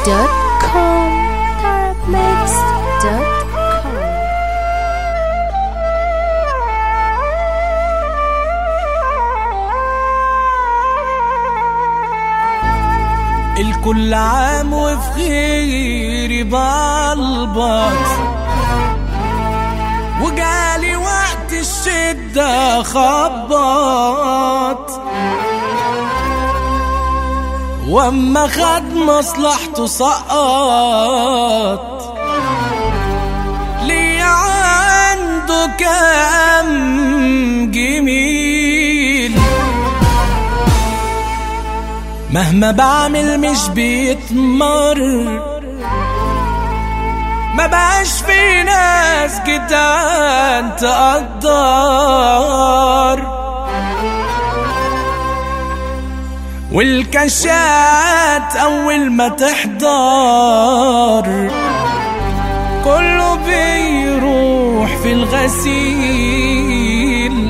tarabmix.com tarabmix.com الكل عام وفي خير بلبط وجالي وقت الشدة خبط واما خد مصلحته سقط ليه عنده كام جميل مهما بعمل مش بيتمر ما بقاش في ناس جدعان تقدر والكشات أول ما تحضر كله بيروح في الغسيل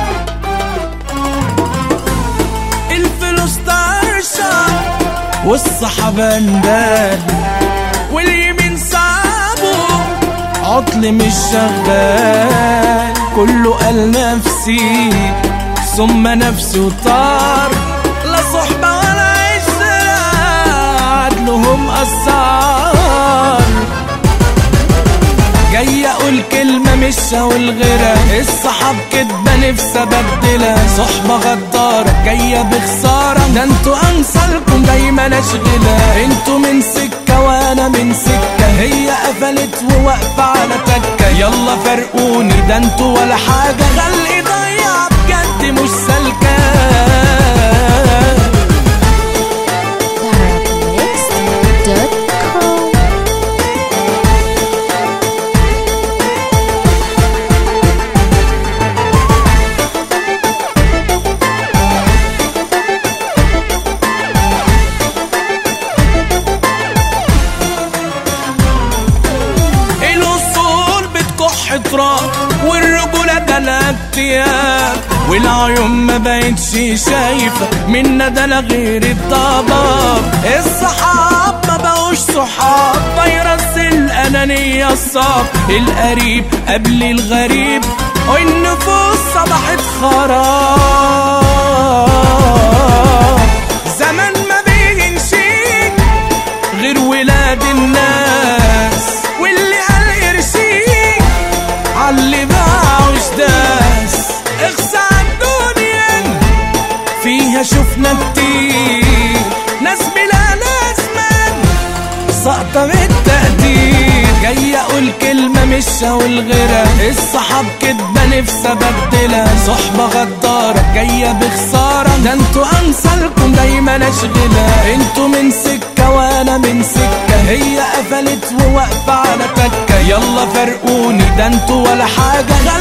الفلوس طرشة والصحابة ندال واليمين صابه عطل مش شغال كله قال نفسي ثم نفسه طار لا صحبة ولا عشرة عدلهم أثار جاي اقول كلمة مش هقول غيرها الصحاب كدبة نفسي ابدلها صحبة غدارة جاية بخسارة ده انتوا امثالكم دايما اشغلها انتوا من سكة وانا من سكة هي قفلت وواقفة على تكة يلا فرقوني ده انتوا ولا حاجة خلقي ضيع بجد مش سالكة tarabmix.com الاصول بتكح تراب والرجولة ده الاكتئاب والعيون ما بقتش شايفة منا ده لا غير الضباب الصحاب ما بقوش صحاب فيروس الأنانية الصاب القريب قبل الغريب والنفوس صبحت خراب زمن ما بينشيك غير ولاد الناس واللي قال يرسيك عاللي باع واشداس اخسى عالدنيا فيها شفنا كتير ناس بلا لازمة سقطة من التقدير جاي اقول كلمة مش هقول غيرها الصحاب كدبة نفسي ابدلها صحبة غدارة جاية بخسارة ده انتوا امثالكم دايما اشغلها انتوا من سكة وانا من سكة هي قفلت وواقفة على تكة يلا فرقوني ده انتوا ولا حاجة